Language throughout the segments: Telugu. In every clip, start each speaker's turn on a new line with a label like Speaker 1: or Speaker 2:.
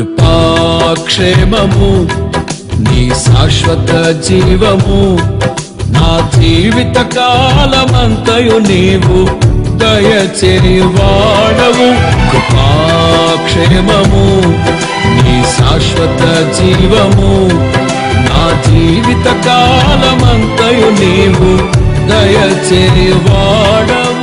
Speaker 1: కృపాక్షేమము నీ శాశ్వత జీవము నా జీవిత కాలమంతయు నీవు దయచేవాడవు కృపాక్షేమము నీ శాశ్వత జీవము నా జీవిత కాలమంతయు నీవు దయచేవాడవు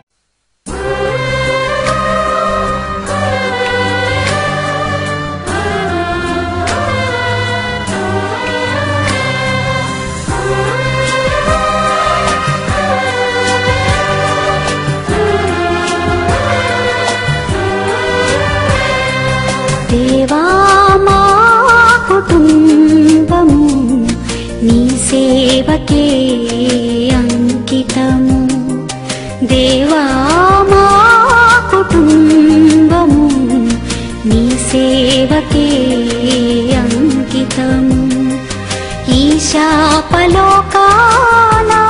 Speaker 2: దేవా మా కుటుంబము నీ సేవకే అంకితము దేవా మా కుటుంబము నీ సేవకే అంకితము ఈ శాపలోకానా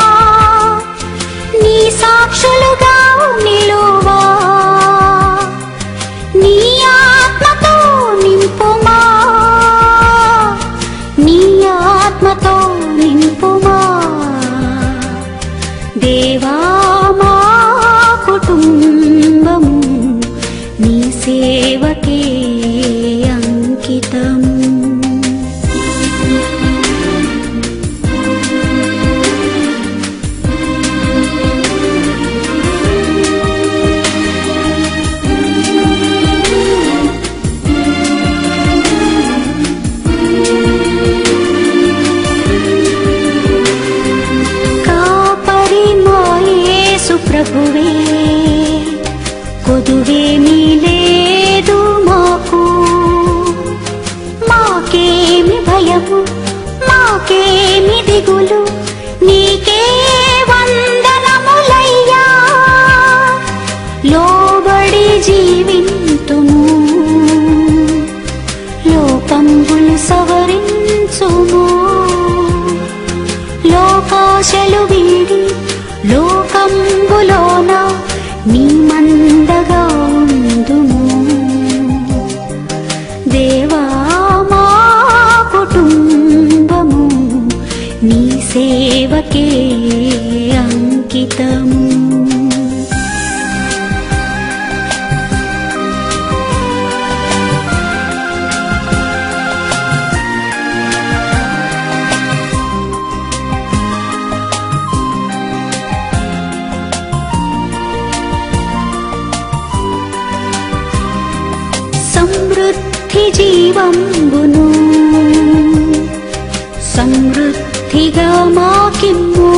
Speaker 2: నీ సాక్షులుగా నిలువా నీ ఆత్మతో నింపుమా నీ ఆత్మతో నింపుమా దేవా మా కుటుంబము నీ సేవకే అంకితము కాపరి మాయేసు ప్రభువే కొదువేమీ లేదు మాకు మాకేమి భయము మాకేమి దిగులు నీకే వందనములయ్యా లోబడి జీవింతుము లోకంబులు సవరించుము లోకాశలు వీడి లోకంబులోన నీ మందగా ఉందుము దేవా మా కుటుంబము నీ సేవకే అంకితము సమృద్ధి జీవంబును సమృద్ధిగా మాకిమ్ము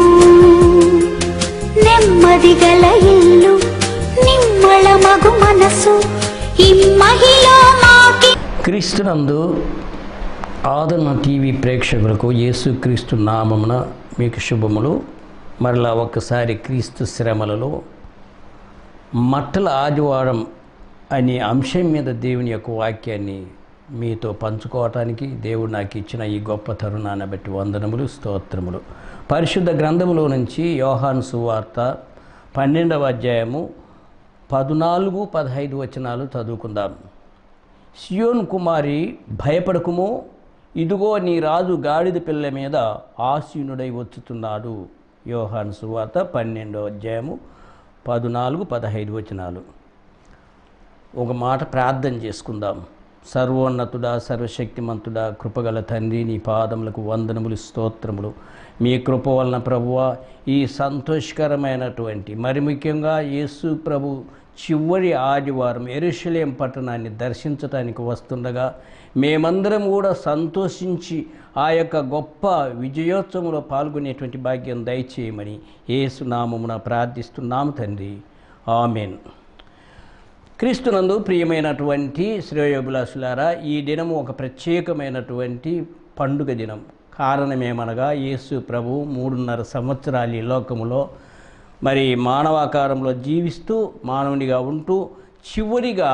Speaker 2: నెమ్మది గల ఇల్లు నిమ్మళ మగు మనసు ఇమ్మహిలో మాకి
Speaker 3: క్రీస్తునందు ఆదరణ టీవీ ప్రేక్షకులకు యేసుక్రీస్తు నామమున మీకు శుభములు మరలా ఒక్కసారి క్రీస్తు శ్రమలలో మట్టల ఆదివారం అనే అంశం మీద దేవుని యొక్క వాక్యాన్ని మీతో పంచుకోవటానికి దేవుడు నాకు ఇచ్చిన ఈ గొప్ప తరుణాన్ని బట్టి వందనములు స్తోత్రములు పరిశుద్ధ గ్రంథములో నుంచి యోహాను సువార్త పన్నెండవ అధ్యాయము పద్నాలుగు పదహైదు వచనాలు చదువుకుందాం సియోన్ కుమారి భయపడకుము ఇదిగో నీ రాజు గాడిద పిల్ల మీద ఆసీనుడై వచ్చుతున్నాడు యోహాను సువార్త పన్నెండో అధ్యాయము పద్నాలుగు పదహైదు వచనాలు ఒక మాట ప్రార్థన చేసుకుందాం సర్వోన్నతుడా సర్వశక్తిమంతుడా కృపగల తండ్రి నీ పాదములకు వందనములు స్తోత్రములు మీ కృప వలన ప్రభువ ఈ సంతోషకరమైనటువంటి మరి ముఖ్యంగా యేసు ప్రభు చివరి ఆదివారం ఎరుషలేం పట్టణాన్ని దర్శించటానికి వస్తుండగా మేమందరం కూడా సంతోషించి ఆ యొక్క గొప్ప విజయోత్సవంలో పాల్గొనేటువంటి భాగ్యం దయచేయమని ఏసునామమున ప్రార్థిస్తున్నాము తండ్రి ఆమెన్ క్రీస్తునందు ప్రియమైనటువంటి శ్రేయోభిలాషులారా ఈ దినము ఒక ప్రత్యేకమైనటువంటి పండుగ దినం కారణమేమనగా యేసు ప్రభు మూడున్నర సంవత్సరాలు ఈ లోకములో మరి మానవాకారంలో జీవిస్తూ మానవునిగా ఉంటూ చివరిగా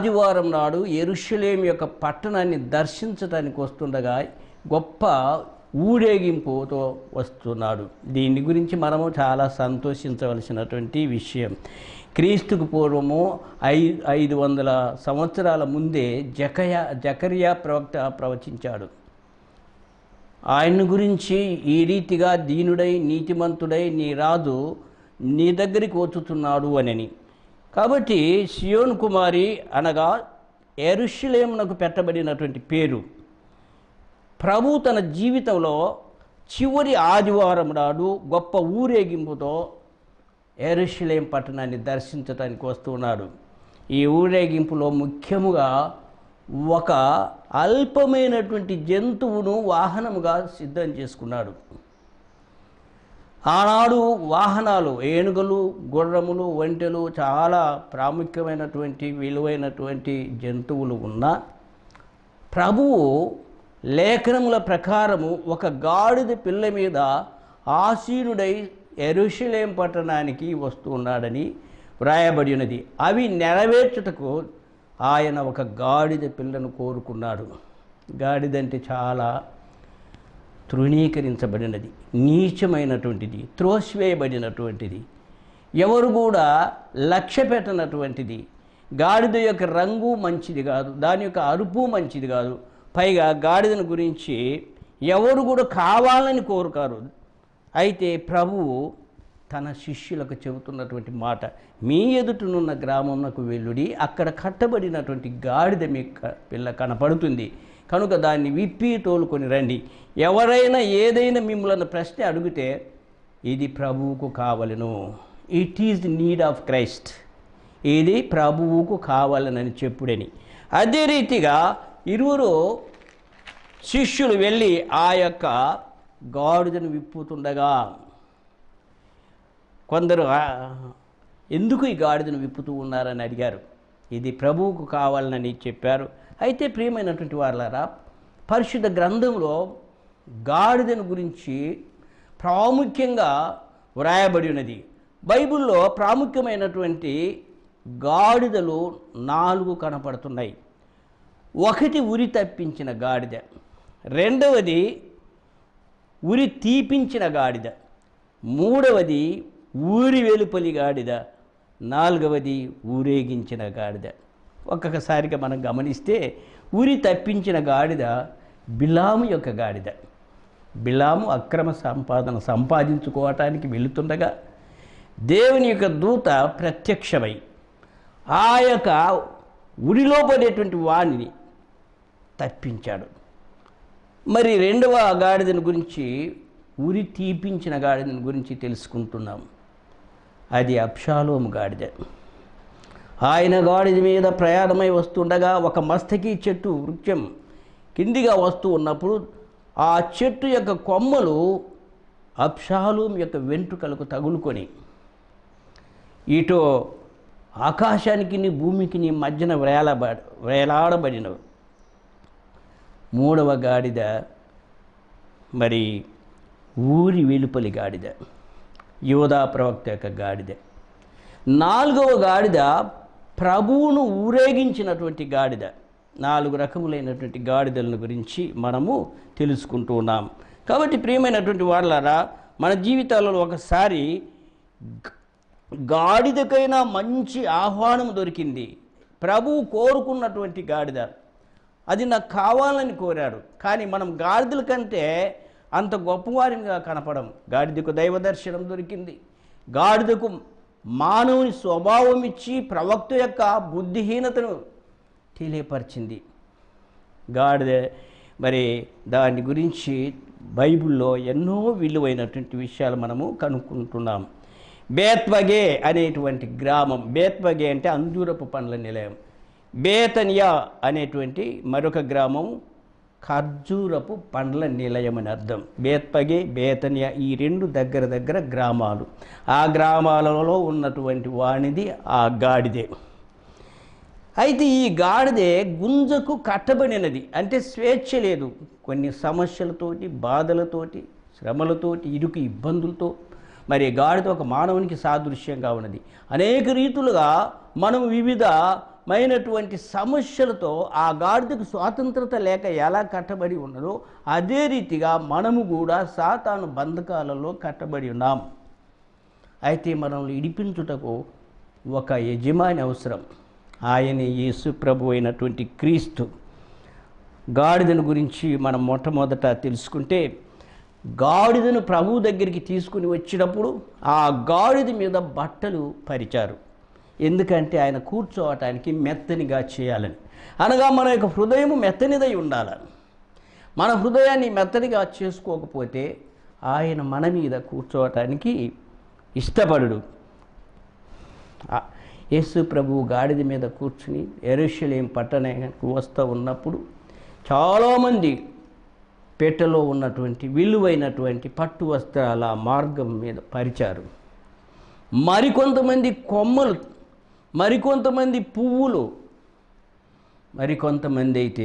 Speaker 3: ఆదివారం నాడు ఎరుషలేం యొక్క పట్టణాన్ని దర్శించడానికి వస్తుండగా గొప్ప ఊరేగింపుతో వస్తున్నాడు దీని గురించి మనము చాలా సంతోషించవలసినటువంటి విషయం క్రీస్తుకు పూర్వము ఐ ఐదు వందల సంవత్సరాల ముందే జకయ జకరియా ప్రవక్త ప్రవచించాడు ఆయన గురించి ఈ రీతిగా దీనుడై నీతిమంతుడై నీ రాజు నీ దగ్గరికి వచ్చుతున్నాడు అనని కాబట్టి సియోన్ కుమారి అనగా ఎరుషులేమునకు పెట్టబడినటువంటి పేరు ప్రభు తన జీవితంలో చివరి ఆదివారం నాడు గొప్ప ఊరేగింపుతో ఎరుషులేం పట్టణాన్ని దర్శించడానికి వస్తున్నాడు ఈ ఊరేగింపులో ముఖ్యముగా ఒక అల్పమైనటువంటి జంతువును వాహనముగా సిద్ధం చేసుకున్నాడు ఆనాడు వాహనాలు ఏనుగులు గుర్రములు ఒంటెలు చాలా ప్రాముఖ్యమైనటువంటి విలువైనటువంటి జంతువులు ఉన్నా ప్రభువు లేఖనముల ప్రకారము ఒక గాడిద పిల్ల మీద ఆసీనుడై ఎరుషలేం పట్టణానికి వస్తున్నాడని వ్రాయబడి ఉన్నది అవి నెరవేర్చుటకు ఆయన ఒక గాడిద పిల్లను కోరుకున్నాడు గాడిదంటే చాలా తృణీకరించబడినది నీచమైనటువంటిది త్రోసివేయబడినటువంటిది ఎవరు కూడా లక్ష్య పెట్టనటువంటిది గాడిద యొక్క రంగు మంచిది కాదు దాని యొక్క అరుపు మంచిది కాదు పైగా గాడిదను గురించి ఎవరు కూడా కావాలని కోరుకారు అయితే ప్రభువు తన శిష్యులకు చెబుతున్నటువంటి మాట మీ ఎదుటనున్న గ్రామంకు వెళ్ళుడి అక్కడ కట్టబడినటువంటి గాడిద మీ క- పిల్ల కనపడుతుంది కనుక దాన్ని విప్పి తోలుకొని రండి ఎవరైనా ఏదైనా మిమ్మల్ని ప్రశ్న అడిగితే ఇది ప్రభువుకు కావలను it is need of Christ ఇది ప్రభువుకు కావాలనని చెప్పుడని అదే రీతిగా ఇరువురు శిష్యులు వెళ్ళి ఆ యొక్క గాడిదను విప్పుతుండగా కొందరు "ఆ, ఎందుకు ఈ గాడిదను విప్పుతూ ఉన్నారని అడిగారు ఇది ప్రభువుకు కావాలని చెప్పారు అయితే ప్రియమైనటువంటి వాళ్ళారా పరిశుద్ధ గ్రంథంలో గాడిదను గురించి ప్రాముఖ్యంగా వ్రాయబడి ఉన్నది బైబిల్లో ప్రాముఖ్యమైనటువంటి గాడిదలు నాలుగు కనపడుతున్నాయి ఒకటి ఉరి తప్పించిన గాడిద రెండవది ఉరి తీపించిన గాడిద మూడవది ఊరి వెలుపలి గాడిద నాలుగవది ఊరేగించిన గాడిద ఒక్కొక్కసారిగా మనం గమనిస్తే ఉరి తప్పించిన గాడిద బిలాము యొక్క గాడిద బిలాము అక్రమ సంపాదన సంపాదించుకోవటానికి వెళుతుండగా దేవుని యొక్క దూత ప్రత్యక్షమై ఆ యొక్క ఉరిలో పడేటువంటి వాణిని తప్పించాడు మరి రెండవ గాడిదను గురించి ఉరి తీపించిన గాడిదను గురించి తెలుసుకుంటున్నాం అది అప్షాలోము గాడిద ఆయన గాడిద మీద ప్రయాణమై వస్తుండగా ఒక మస్తకి చెట్టు వృక్షం కిందిగా వస్తూ ఉన్నప్పుడు ఆ చెట్టు యొక్క కొమ్మలు అప్షాలోం యొక్క వెంట్రుకలకు తగులుకొని ఇటు ఆకాశానికి నీ భూమికి నీ మధ్యన వేలబ వేలాడబడినవి మూడవ గాడిద మరి ఊరి వెలుపలి గాడిద యోధా ప్రవక్త యొక్క గాడిద నాలుగవ గాడిద ప్రభువును ఊరేగించినటువంటి గాడిద నాలుగు రకములైనటువంటి గాడిదలను గురించి మనము తెలుసుకుంటూ ఉన్నాం కాబట్టి ప్రియమైనటువంటి వాళ్ళారా మన జీవితాలలో ఒకసారి గ- గాడిదకైనా మంచి ఆహ్వానం దొరికింది ప్రభువు కోరుకున్నటువంటి గాడిద అది నాకు కావాలని కోరాడు కానీ మనం గాడిదల కంటే అంత గొప్పవారిగా కనపడం గాడిదకు దైవ దర్శనం దొరికింది గాడిదకు మానవుని స్వభావం ఇచ్చి ప్రవక్త యొక్క బుద్ధిహీనతను తెలియపరిచింది గాడిద మరి దాని గురించి బైబిల్లో ఎన్నో విలువైనటువంటి విషయాలు మనము కనుక్కుంటున్నాం బేత్వగే అనేటువంటి గ్రామం బేత్వగే అంటే అంజూరపు పండ్ల నిలయం బేతనియా అనేటువంటి మరొక గ్రామం ఖర్జూరపు పండ్ల నిలయం అని అర్థం బేత్పగే బేతనియా ఈ రెండు దగ్గర దగ్గర గ్రామాలు ఆ గ్రామాలలో ఉన్నటువంటి వాణిది ఆ గాడిదే అయితే ఈ గాడిదే గుంజకు కట్టబడినది అంటే స్వేచ్ఛ లేదు కొన్ని సమస్యలతోటి బాధలతోటి శ్రమలతోటి ఇరుకు ఇబ్బందులతో మరి గాడిద ఒక మానవునికి సాదృశ్యంగా ఉన్నది అనేక రీతులుగా మనం వివిధ మైనటువంటి సమస్యలతో ఆ గాడిదకు స్వాతంత్రత లేక ఎలా కట్టబడి ఉన్నదో అదే రీతిగా మనము కూడా సాతాను బంధకాలలో కట్టబడి ఉన్నాం అయితే మనల్ని ఇడిపించుటకు ఒక యజమాని అవసరం ఆయన యేసు ప్రభు అయినటువంటి క్రీస్తు గాడిదను గురించి మనం మొట్టమొదట తెలుసుకుంటే గాడిదను ప్రభు దగ్గరికి తీసుకుని వచ్చినప్పుడు ఆ గాడిద మీద బట్టలు పరిచారు ఎందుకంటే ఆయన కూర్చోవటానికి మెత్తనిగా చేయాలని అనగా మన యొక్క హృదయం మెత్తనిదై ఉండాలని మన హృదయాన్ని మెత్తనిగా చేసుకోకపోతే ఆయన మన మీద కూర్చోవటానికి ఇష్టపడుడు ఆ యేసు ప్రభు గాడిద మీద కూర్చుని ఎరుషలేం పట్టణానికి వస్తూ ఉన్నప్పుడు చాలామంది పెట్టెలో ఉన్నటువంటి విలువైనటువంటి పట్టు వస్త్రాల మార్గం మీద పరిచారు మరికొంతమంది కొమ్మలు మరికొంతమంది పువ్వులు మరికొంతమంది అయితే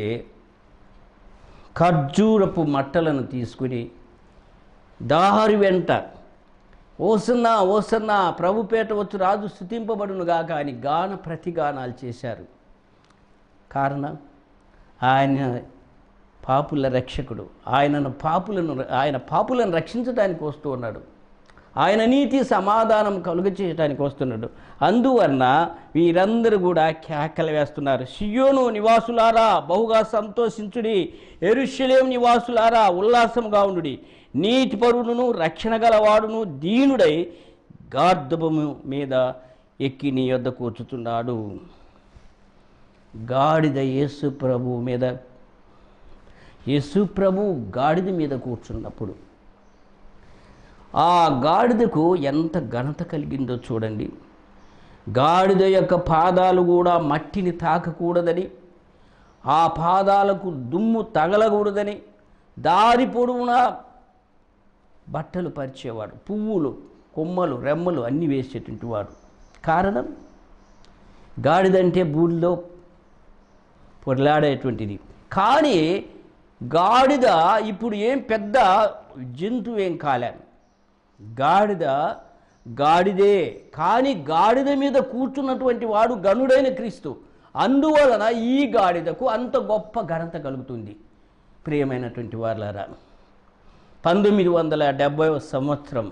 Speaker 3: ఖర్జూరపు మట్టలను తీసుకుని దారి వెంట ఓసన్నా ఓసన్నా ప్రభుపేట వచ్చు రాజు స్థుతింపబడునుగాక అని గాన ప్రతిగానాలు చేశారు కారణం ఆయన పాపుల రక్షకుడు ఆయనను పాపులను ఆయన పాపులను రక్షించడానికి వస్తూ ఉన్నాడు ఆయన నీతి సమాధానం కలుగ చేయడానికి వస్తున్నాడు అందువలన వీరందరూ కూడా కేకలు వేస్తున్నారు సియోను నివాసులారా బహుగా సంతోషించుడి ఎరుషలేం నివాసులారా ఉల్లాసంగా ఉండుడి నీతి పరుడును రక్షణ గలవాడును దీనుడై గార్ధబము మీద ఎక్కి నీ యొద్ద కూర్చుతున్నాడు గాడిద యేసు ప్రభు మీద యేసు ప్రభు గాడిద మీద కూర్చున్నప్పుడు ఆ గాడిదకు ఎంత ఘనత కలిగిందో చూడండి గాడిద యొక్క పాదాలు కూడా మట్టిని తాకకూడదని ఆ పాదాలకు దుమ్ము తగలకూడదని దారి పొడవునా బట్టలు పరిచేవాడు పువ్వులు కొమ్మలు రెమ్మలు అన్నీ వేసేటువంటి వాడు కారణం గాడిదంటే బూడిలో పొరలాడేటువంటిది కానీ గాడిద ఇప్పుడు ఏం పెద్ద జంతువు ఏం కాలే గాడిద గాడిదే కానీ గాడిద మీద కూర్చున్నటువంటి వాడు గనుడైన క్రీస్తు అందువలన ఈ గాడిదకు అంత గొప్ప ఘనత కలుగుతుంది ప్రియమైనటువంటి వాళ్ళారా పంతొమ్మిది వందల డెబ్భై సంవత్సరం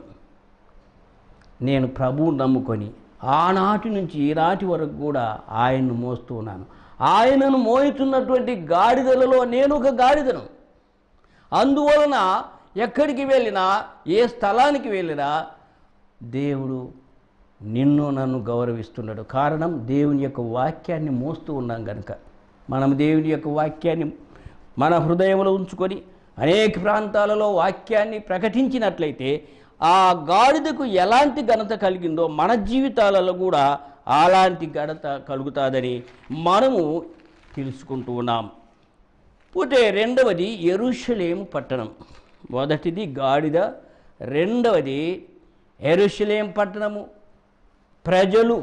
Speaker 3: నేను ప్రభువు నమ్ముకొని ఆనాటి నుంచి ఈనాటి వరకు కూడా ఆయన్ను మోస్తూ ఉన్నాను ఆయనను మోయుతున్నటువంటి గాడిదలలో నేను ఒక గాడిదను అందువలన ఎక్కడికి వెళ్ళినా ఏ స్థలానికి వెళ్ళినా దేవుడు నిన్ను నన్ను గౌరవిస్తున్నాడు కారణం దేవుని యొక్క వాక్యాన్ని మోస్తూ ఉన్నాం కనుక మనం దేవుని యొక్క వాక్యాన్ని మన హృదయంలో ఉంచుకొని అనేక ప్రాంతాలలో వాక్యాన్ని ప్రకటించినట్లయితే ఆ గాడిదకు ఎలాంటి ఘనత కలిగిందో మన జీవితాలలో కూడా అలాంటి ఘనత కలుగుతుందని మనము తెలుసుకుంటూ ఉన్నాం పోతే రెండవది ఎరుషలేము పట్టణం మొదటిది గాడిద రెండవది ఎరుషలేం పట్టణము ప్రజలు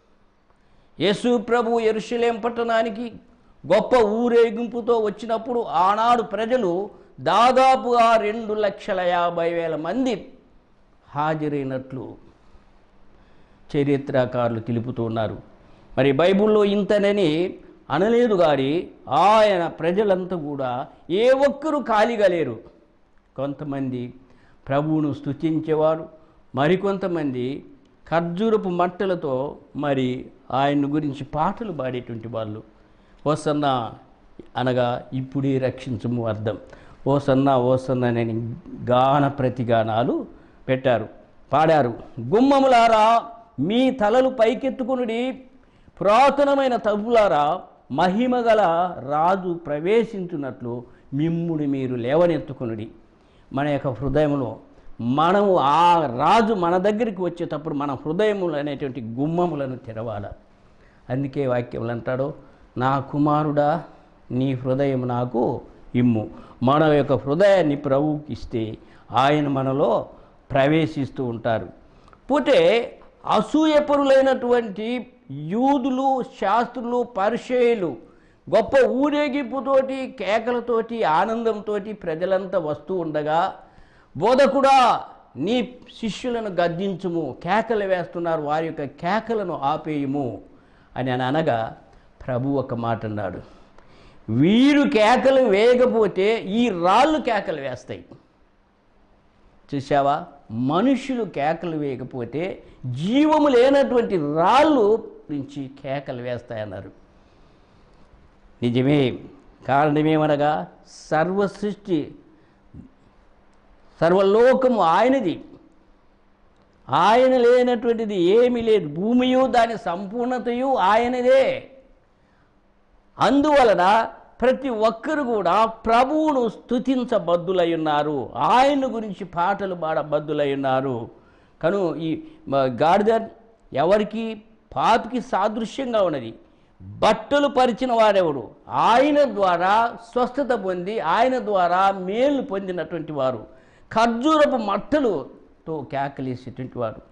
Speaker 3: యేసు ప్రభు ఎరుషలేం పట్టణానికి గొప్ప ఊరేగింపుతో వచ్చినప్పుడు ఆనాడు ప్రజలు దాదాపుగా రెండు లక్షల యాభై వేల మంది హాజరైనట్లు చరిత్రకారులు తెలుపుతూ ఉన్నారు మరి బైబిల్లో ఇంతనని అనలేదు కానీ ఆయన ప్రజలంతా కూడా ఏ ఒక్కరూ ఖాళీగా లేరు కొంతమంది ప్రభువును స్తుతించేవారు మరికొంతమంది ఖర్జూరపు మట్టలతో మరి ఆయన గురించి పాటలు పాడేటువంటి వాళ్ళు ఓసన్న అనగా ఇప్పుడే రక్షించము అర్థం ఓసన్న ఓసన్న అని గాన ప్రతిగానాలు పెట్టారు పాడారు గుమ్మములారా మీ తలలు పైకెత్తుకునుడి పురాతనమైన తవ్వులారా మహిమగల రాజు ప్రవేశించున్నట్లు మిమ్ముడు మీరు లేవనెత్తుకునుడి మన యొక్క హృదయంలో మనము ఆ రాజు మన దగ్గరికి వచ్చేటప్పుడు మన హృదయములు అనేటువంటి గుమ్మములను తెరవాల అందుకే వాక్యములు అంటాడు నా కుమారుడా నీ హృదయం నాకు ఇమ్ము మన యొక్క హృదయాన్ని ప్రభువుకి ఇస్తే ఆయన మనలో ప్రవేశిస్తూ ఉంటారు పోతే అసూయపరులైనటువంటి యూదులు శాస్త్రులు పరిచయులు గొప్ప ఊరేగింపుతోటి కేకలతోటి ఆనందంతో ప్రజలంతా వస్తూ ఉండగా బోధకుడా నీ శిష్యులను గద్దించుము కేకలు వేస్తున్నారు వారి యొక్క కేకలను ఆపేయము అని అని అనగా ప్రభు ఒక మాట అన్నాడు వీరు కేకలు వేయకపోతే ఈ రాళ్ళు కేకలు వేస్తాయి చూసావా మనుషులు కేకలు వేయకపోతే జీవము లేనటువంటి రాళ్ళు నుంచి కేకలు వేస్తాయన్నారు నిజమే కారణమేమనగా సర్వ సృష్టి సర్వలోకము ఆయనది ఆయన లేనటువంటిది ఏమీ లేదు భూమియు దాని సంపూర్ణతయు ఆయనదే అందువలన ప్రతి ఒక్కరు కూడా ప్రభువును స్తుతించబద్దులై ఉన్నారు ఆయన గురించి పాటలు పాడబద్దులై ఉన్నారు కను ఈ మ- గాడిద ఎవరికి పాపికి సాదృశ్యంగా ఉన్నది బట్టలు పరిచిన వారెవడు ఆయన ద్వారా స్వస్థత పొంది ఆయన ద్వారా మేలు పొందినటువంటి వారు ఖర్జూరపు మట్టలుతో కేకలేసేటువంటి వారు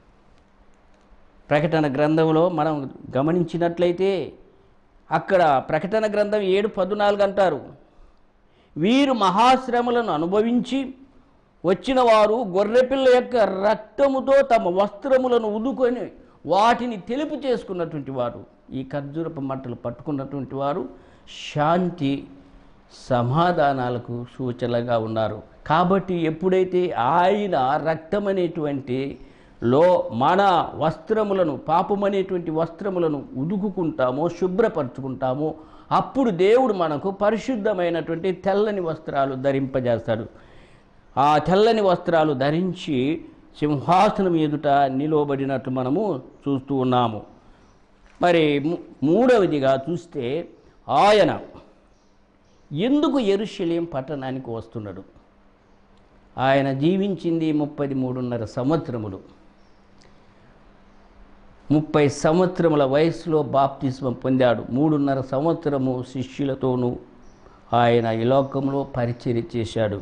Speaker 3: ప్రకటన గ్రంథంలో మనం గమనించినట్లయితే అక్కడ ప్రకటన గ్రంథం ఏడు పద్నాలుగు అంటారు వీరు మహాశ్రమలను అనుభవించి వచ్చిన వారు గొర్రెపిల్ల యొక్క రక్తముతో తమ వస్త్రములను ఉదుకొని వాటిని తెలుపు చేసుకున్నటువంటి వారు ఈ ఖర్జూరపు మంటలు పట్టుకున్నటువంటి వారు శాంతి సమాధానాలకు సూచనగా ఉన్నారు కాబట్టి ఎప్పుడైతే ఆయన రక్తం అనేటువంటి లో మన వస్త్రములను పాపమనేటువంటి వస్త్రములను ఉదుకుకుంటామో శుభ్రపరచుకుంటామో అప్పుడు దేవుడు మనకు పరిశుద్ధమైనటువంటి తెల్లని వస్త్రాలు ధరింపజేస్తాడు ఆ తెల్లని వస్త్రాలు ధరించి సింహాసనం ఎదుట నిలవబడినట్లు మనము చూస్తూ ఉన్నాము మరి ము- మూడవదిగా చూస్తే ఆయన ఎందుకు ఎరుషలేం పట్టణానికి వస్తున్నాడు ఆయన జీవించింది ముప్పది మూడున్నర సంవత్సరములు ముప్పై సంవత్సరముల వయసులో బాప్తిస్మం పొందాడు మూడున్నర సంవత్సరము శిష్యులతోనూ ఆయన ఈ లోకంలో పరిచర్య చేశాడు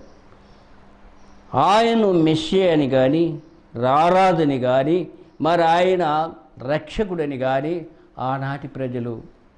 Speaker 3: ఆయన్ను మెస్సే అని కానీ రారాదని కానీ మరి ఆయన రక్షకుడని కానీ ఆనాటి ప్రజలు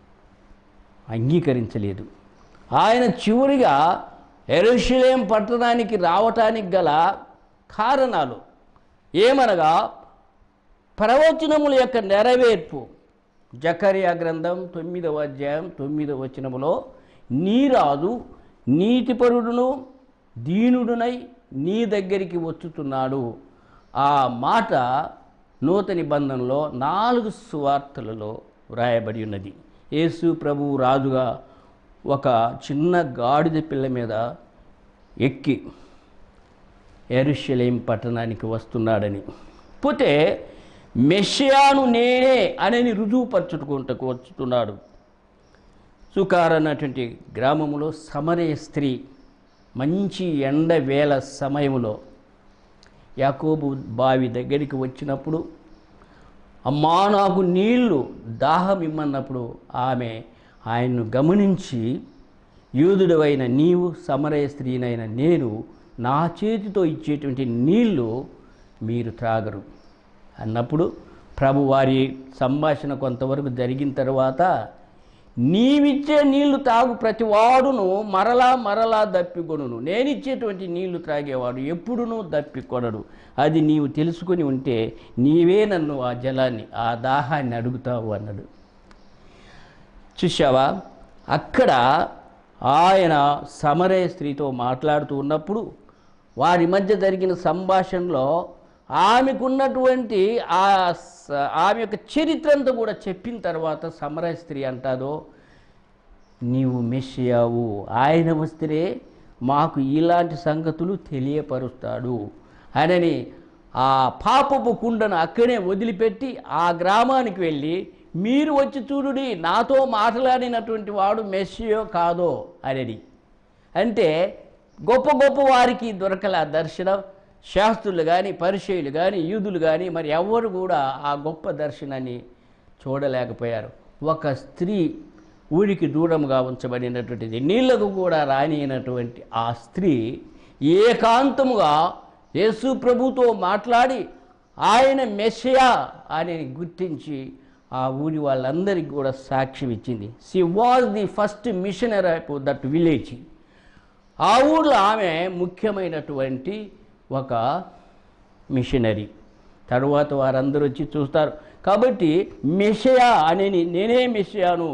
Speaker 3: అంగీకరించలేదు ఆయన చివరిగా ఎరుషలేం పట్టణానికి రావటానికి గల కారణాలు ఏమనగా ప్రవచనముల యొక్క నెరవేర్పు జకరియా గ్రంథం తొమ్మిదవ అధ్యాయం తొమ్మిదవ వచనములో నీరాజు నీతిపరుడును దీనుడునై నీ దగ్గరికి వచ్చుతున్నాడు ఆ మాట నూతన నిబంధనలో నాలుగు సువార్తలలో వ్రాయబడి ఉన్నది యేసు ప్రభువు రాజుగా ఒక చిన్న గాడిద పిల్ల మీద ఎక్కి ఎరుషలేం పట్టణానికి వస్తున్నాడని పోతే మెషియాను నేనే అని రుజువుపరచుకుంటకు వచ్చుతున్నాడు సుకార్ అన్నటువంటి గ్రామంలో సమరయ స్త్రీ మంచి ఎండ వేల సమయంలో యాకోబు బావి దగ్గరికి వచ్చినప్పుడు అమ్మా నాకు నీళ్లు దాహం ఇమ్మన్నప్పుడు ఆమె ఆయన్ను గమనించి యూదుడవైన నీవు సమరయ స్త్రీనైన నేను నా చేతితో ఇచ్చేటువంటి నీళ్లు మీరు త్రాగరు అన్నప్పుడు ప్రభు వారి సంభాషణ కొంతవరకు జరిగిన తర్వాత నీవిచ్చే నీళ్లు తాగు ప్రతివాడును మరలా మరలా దప్పికొనును నేనిచ్చేటువంటి నీళ్లు త్రాగేవాడు ఎప్పుడునూ దప్పికొనడు అది నీవు తెలుసుకొని ఉంటే నీవే నన్ను ఆ జలాన్ని ఆ దాహాన్ని అడుగుతావు అన్నాడు చూశావా అక్కడ ఆయన సమరయ స్త్రీతో మాట్లాడుతూ ఉన్నప్పుడు వారి మధ్య జరిగిన సంభాషణలో ఆమెకున్నటువంటి ఆ స- ఆమె యొక్క చరిత్ర అంతా కూడా చెప్పిన తర్వాత సమరయ స్త్రీ అంటాదో నీవు మెస్సియావు ఆయన వస్తే మాకు ఇలాంటి సంగతులు తెలియపరుస్తాడు అనని ఆ పాపపు కుండను అక్కడే వదిలిపెట్టి ఆ గ్రామానికి వెళ్ళి మీరు వచ్చి చూడుడి నాతో మాట్లాడినటువంటి వాడు మెస్సియో కాదో అనేది అంటే గొప్ప గొప్ప వారికి దొరకల ఆ దర్శనం శాస్త్రులు కానీ పరిచయులు కానీ యూదులు కానీ మరి ఎవరు కూడా ఆ గొప్ప దర్శనాన్ని చూడలేకపోయారు ఒక స్త్రీ ఊరికి దూరంగా ఉంచబడినటువంటిది నీళ్లకు కూడా రానియనటువంటి ఆ స్త్రీ ఏకాంతముగా యేసు ప్రభుతో మాట్లాడి ఆయన మెస్సయా అని గుర్తించి ఆ ఊరి వాళ్ళందరికీ కూడా సాక్ష్యం ఇచ్చింది she was the first missionary of that village ఆ ఊళ్ళో ఆమె ముఖ్యమైనటువంటి ఒక మిషనరీ తరువాత వారందరూ వచ్చి చూస్తారు కాబట్టి మెషయా అని నేనే మెషయాను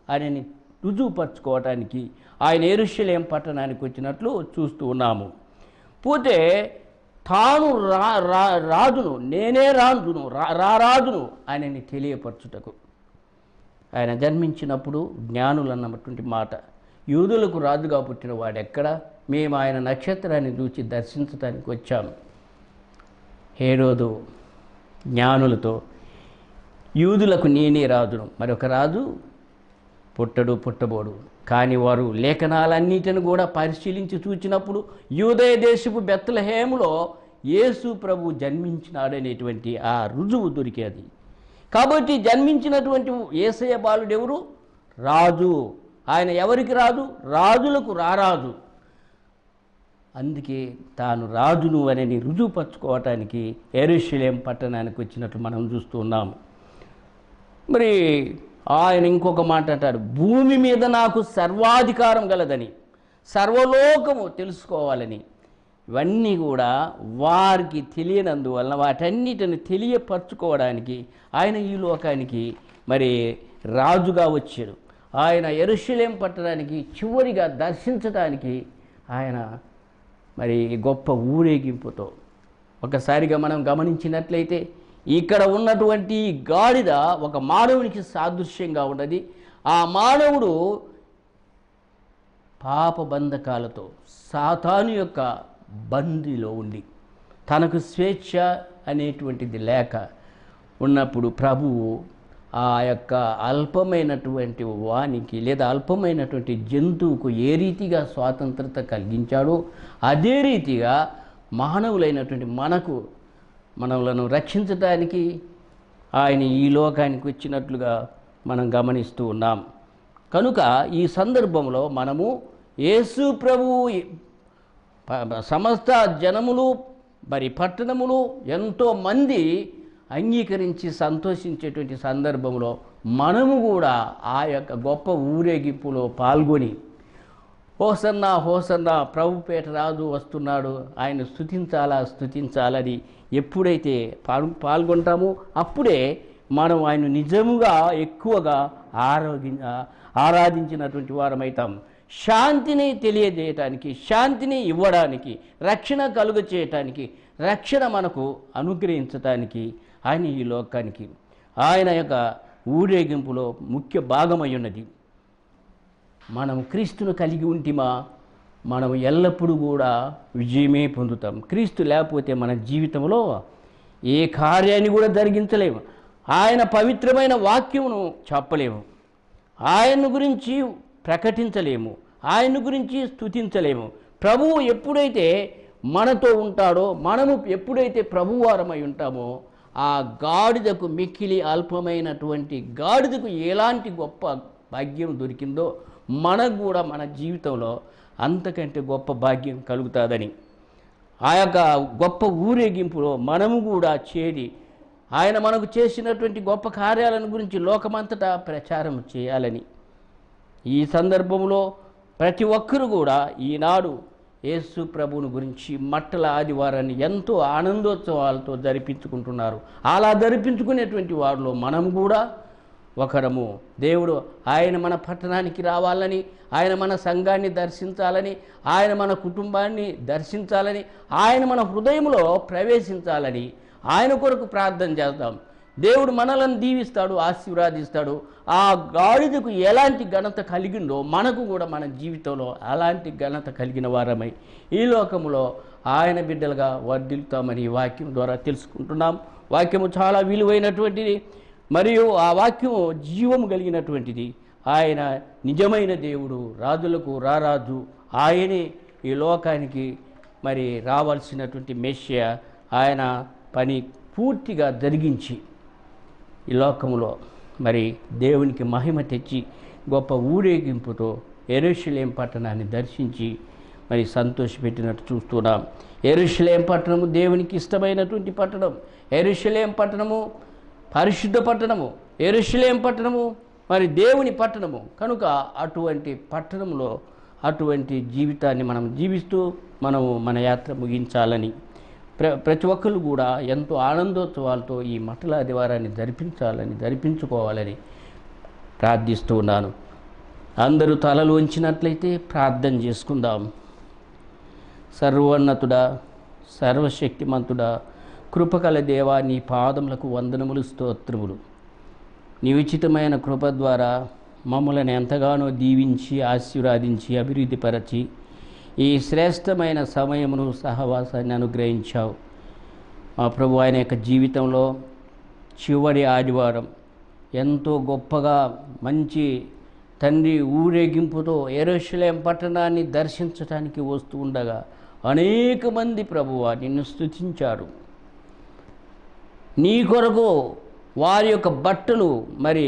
Speaker 3: ఆయనని రుజువుపరచుకోవటానికి ఆయన ఎరుషలేం పట్టణానికి వచ్చినట్లు చూస్తూ ఉన్నాము పోతే తాను రా రా రాజును నేనే రాజును రా రా రాజును ఆయనని తెలియపరచుటకు ఆయన జన్మించినప్పుడు జ్ఞానులు అన్నటువంటి మాట యూదులకు రాజుగా పుట్టిన వాడెక్కడ మేము ఆయన నక్షత్రాన్ని చూచి దర్శించడానికి వచ్చాము హేరోదు జ్ఞానులతో యూదులకు నేనే రాజును మరొక రాజు పుట్టడు పుట్టబోడు కానీ వారు లేఖనాలన్నిటిని కూడా పరిశీలించి చూచినప్పుడు యూదయ దేశపు బెత్తలహేములో యేసు ప్రభు జన్మించినాడనేటువంటి ఆ రుజువు దొరికేది కాబట్టి జన్మించినటువంటి ఏసయ బాలుడు ఎవరు రాజు ఆయన ఎవరికి రాజు రాజులకు రారాజు అందుకే తాను రాజును అని రుజువుపరచుకోవటానికి ఎరుషలేం పట్టణానికి వచ్చినట్లు మనం చూస్తూ ఉన్నాము మరి ఆయన ఇంకొక మాట అంటాడు భూమి మీద నాకు సర్వాధికారం గలదని సర్వలోకము తెలుసుకోవాలని ఇవన్నీ కూడా వారికి తెలియనందువలన వాటన్నిటిని తెలియపరచుకోవడానికి ఆయన ఈ లోకానికి మరి రాజుగా వచ్చాడు ఆయన ఎరుషలేం పట్టడానికి చివరిగా దర్శించడానికి ఆయన మరి గొప్ప ఊరేగింపుతో ఒకసారిగా మనం గమనించినట్లయితే ఇక్కడ ఉన్నటువంటి ఈ గాడిద ఒక మానవునికి సాదృశ్యంగా ఉన్నది ఆ మానవుడు పాప బంధకాలతో సాతాను యొక్క బందీలో ఉండి తనకు స్వేచ్ఛ అనేటువంటిది లేక ఉన్నప్పుడు ప్రభువు ఆ యొక్క అల్పమైనటువంటి వానికి లేదా అల్పమైనటువంటి జంతువుకు ఏ రీతిగా స్వాతంత్రత కలిగించాడో అదే రీతిగా మానవులైనటువంటి మనకు మనలను రక్షించడానికి ఆయన ఈ లోకానికి వచ్చినట్లుగా మనం గమనిస్తూ ఉన్నాం కనుక ఈ సందర్భంలో మనము యేసు ప్రభువు ప- సమస్త జనములు మరి పట్టణములు ఎంతో మంది అంగీకరించి సంతోషించేటువంటి సందర్భంలో మనము కూడా ఆ యొక్క గొప్ప ఊరేగింపులో పాల్గొని హోసన్నా హోసన్నా ప్రభుపేట రాజు వస్తున్నాడు ఆయన స్థుతించాలా స్థుతించాలని ఎప్పుడైతే పాల్ పాల్గొంటామో అప్పుడే మనం ఆయన నిజముగా ఎక్కువగా ఆరోగ్య ఆరాధించినటువంటి వారమవుతాం శాంతిని తెలియజేయటానికి శాంతిని ఇవ్వడానికి రక్షణ కలుగ చేయటానికి రక్షణ మనకు అనుగ్రహించటానికి ఆయన ఈ లోకానికి ఆయన యొక్క ఊరేగింపులో ముఖ్య భాగమై ఉన్నది మనం క్రీస్తును కలిగి ఉంటిమా మనం ఎల్లప్పుడూ కూడా విజయమే పొందుతాం క్రీస్తు లేకపోతే మన జీవితంలో ఏ కార్యాన్ని కూడా జరిగించలేము ఆయన పవిత్రమైన వాక్యమును చెప్పలేము ఆయన గురించి ప్రకటించలేము ఆయన గురించి స్తుతించలేము ప్రభువు ఎప్పుడైతే మనతో ఉంటాడో మనము ఎప్పుడైతే ప్రభువారమై ఉంటామో ఆ గాడిదకు మిక్కిలి అల్పమైనటువంటి గాడిదకు ఎలాంటి గొప్ప భాగ్యం దొరికిందో మనకు కూడా మన జీవితంలో అంతకంటే గొప్ప భాగ్యం కలుగుతుందని ఆ యొక్క గొప్ప ఊరేగింపులో మనము కూడా చేరి ఆయన మనకు చేసినటువంటి గొప్ప కార్యాలను గురించి లోకమంతటా ప్రచారం చేయాలని ఈ సందర్భంలో ప్రతి ఒక్కరు కూడా ఈనాడు యేసు ప్రభువుని గురించి మట్టల ఆదివారాన్ని ఎంతో ఆనందోత్సవాలతో జరిపించుకుంటున్నారు అలా జరిపించుకునేటువంటి వారిలో మనం కూడా ఒకరము దేవుడు ఆయన మన పట్టణానికి రావాలని ఆయన మన సంఘాన్ని దర్శించాలని ఆయన మన కుటుంబాన్ని దర్శించాలని ఆయన మన హృదయంలో ప్రవేశించాలని ఆయన కొరకు ప్రార్థన చేద్దాం దేవుడు మనలను దీవిస్తాడు ఆశీర్వాదిస్తాడు ఆ గాడిదకు ఎలాంటి ఘనత కలిగిందో మనకు కూడా మన జీవితంలో అలాంటి ఘనత కలిగిన వారమై ఈ లోకములో ఆయన బిడ్డలుగా వర్ధిల్తామని ఈ వాక్యం ద్వారా తెలుసుకుంటున్నాం వాక్యము చాలా విలువైనటువంటిది మరియు ఆ వాక్యము జీవము కలిగినటువంటిది ఆయన నిజమైన దేవుడు రాజులకు రారాజు ఆయనే ఈ లోకానికి మరి రావాల్సినటువంటి మెష్య ఆయన పని పూర్తిగా జరిగించి ఈ లోకములో మరి దేవునికి మహిమ తెచ్చి గొప్ప ఊరేగింపుతో ఎరుషలేం పట్టణాన్ని దర్శించి మరి సంతోషపెట్టినట్టు చూస్తున్నాం ఎరుషలేం పట్టణము దేవునికి ఇష్టమైనటువంటి పట్టణం ఎరుషలేం పట్టణము పరిశుద్ధ పట్టణము ఎరుషలేం పట్టణము మరి దేవుని పట్టణము కనుక అటువంటి పట్టణంలో అటువంటి జీవితాన్ని మనం జీవిస్తూ మనము మన యాత్ర ముగించాలని ప్ర ప్రతి ఒక్కరు కూడా ఎంతో ఆనందోత్సవాలతో ఈ మఠల ఆదివారాన్ని జరిపించాలని జరిపించుకోవాలని ప్రార్థిస్తూ ఉన్నాను అందరూ తలలు ఉంచినట్లయితే ప్రార్థన చేసుకుందాం సర్వోన్నతుడా సర్వశక్తిమంతుడా కృపకల దేవా నీ పాదములకు వందనములు స్తోత్రములు నీ ఉచితమైన కృప ద్వారా మమ్మల్ని ఎంతగానో దీవించి ఆశీర్వాదించి అభివృద్ధిపరచి ఈ శ్రేష్టమైన సమయమును సహవాసాన్ని అనుగ్రహించావు మా ప్రభు ఆయన యొక్క జీవితంలో చివరి ఆదివారం ఎంతో గొప్పగా మంచి తండ్రి ఊరేగింపుతో ఎరోషలేం పట్టణాన్ని దర్శించడానికి వస్తూ ఉండగా అనేక మంది ప్రభువ నిన్ను స్తుతించారు నీ కొరకు వారి యొక్క బట్టలు మరి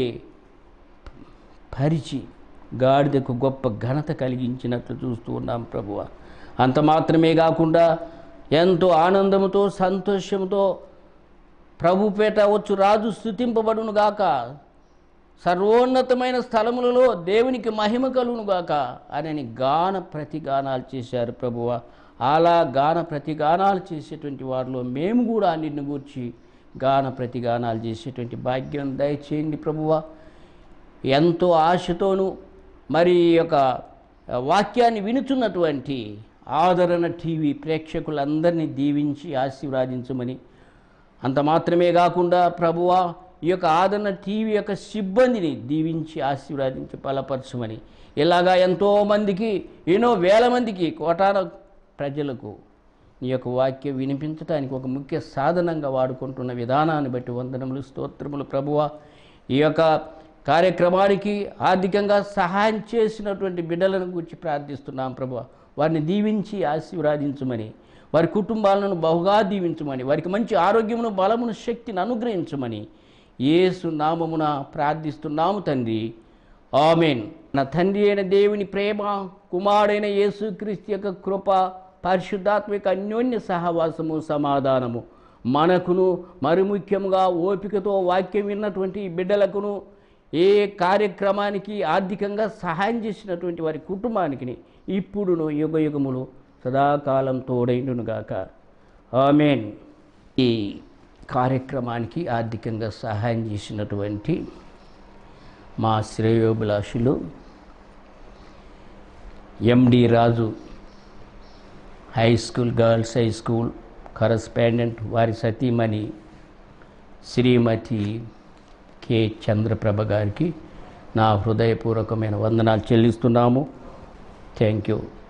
Speaker 3: పరిచి గాడిదకు గొప్ప ఘనత కలిగించినట్లు చూస్తూ ఉన్నాం ప్రభువ అంత మాత్రమే కాకుండా ఎంతో ఆనందముతో సంతోషంతో ప్రభుపేట వచ్చు రాజు స్థుతింపబడును గాక సర్వోన్నతమైన స్థలములలో దేవునికి మహిమ కలుగును గాక అని గాన ప్రతిగానాలు చేశారు ప్రభువ అలా గాన ప్రతిగానాలు చేసేటువంటి వారిలో మేము కూడా నిన్ను గూర్చి గాన ప్రతిగానాలు చేసేటువంటి భాగ్యం దయచేయండి ప్రభువ ఎంతో ఆశతోనూ మరి ఈ యొక్క వాక్యాన్ని వినుచున్నటువంటి ఆదరణ టీవీ ప్రేక్షకులందరినీ దీవించి ఆశీర్వాదించమని అంత మాత్రమే కాకుండా ప్రభువా ఈ యొక్క ఆదరణ టీవీ యొక్క సిబ్బందిని దీవించి ఆశీర్వాదించి బలపరచమని ఇలాగా ఎంతోమందికి ఎన్నో వేల మందికి కోటాన ప్రజలకు నీ యొక్క వాక్యం వినిపించడానికి ఒక ముఖ్య సాధనంగా వాడుకుంటున్న విధానాన్ని బట్టి వందనములు స్తోత్రములు ప్రభువ ఈ యొక్క కార్యక్రమానికి ఆర్థికంగా సహాయం చేసినటువంటి బిడ్డలను గురించి ప్రార్థిస్తున్నాం ప్రభు వారిని దీవించి ఆశీర్వాదించమని వారి కుటుంబాలను బహుగా దీవించమని వారికి మంచి ఆరోగ్యమును బలమును శక్తిని అనుగ్రహించమని యేసు నామమున ప్రార్థిస్తున్నాము తండ్రి ఆమెన్ నా తండ్రి అయిన దేవుని ప్రేమ కుమారుడైన యేసుక్రీస్తు యొక్క కృప పరిశుద్ధాత్మిక అన్యోన్య సహవాసము సమాధానము మనకును మరి ముఖ్యంగా ఓపికతో వాక్యం విన్నటువంటి ఈ బిడ్డలకును ఏ కార్యక్రమానికి ఆర్థికంగా సహాయం చేసినటువంటి వారి కుటుంబానికి ఇప్పుడును యుగ యుగములు సదాకాలం తోడైండునుగాక ఆమెన్ ఈ కార్యక్రమానికి ఆర్థికంగా సహాయం చేసినటువంటి మా శ్రేయోభిలాషులు MD Raju high school girls high school correspondent వారి సతీమణి శ్రీమతి కె చంద్రప్రభ గారికి నా హృదయపూర్వకమైన వందనాలు చెల్లిస్తున్నాము థ్యాంక్ యూ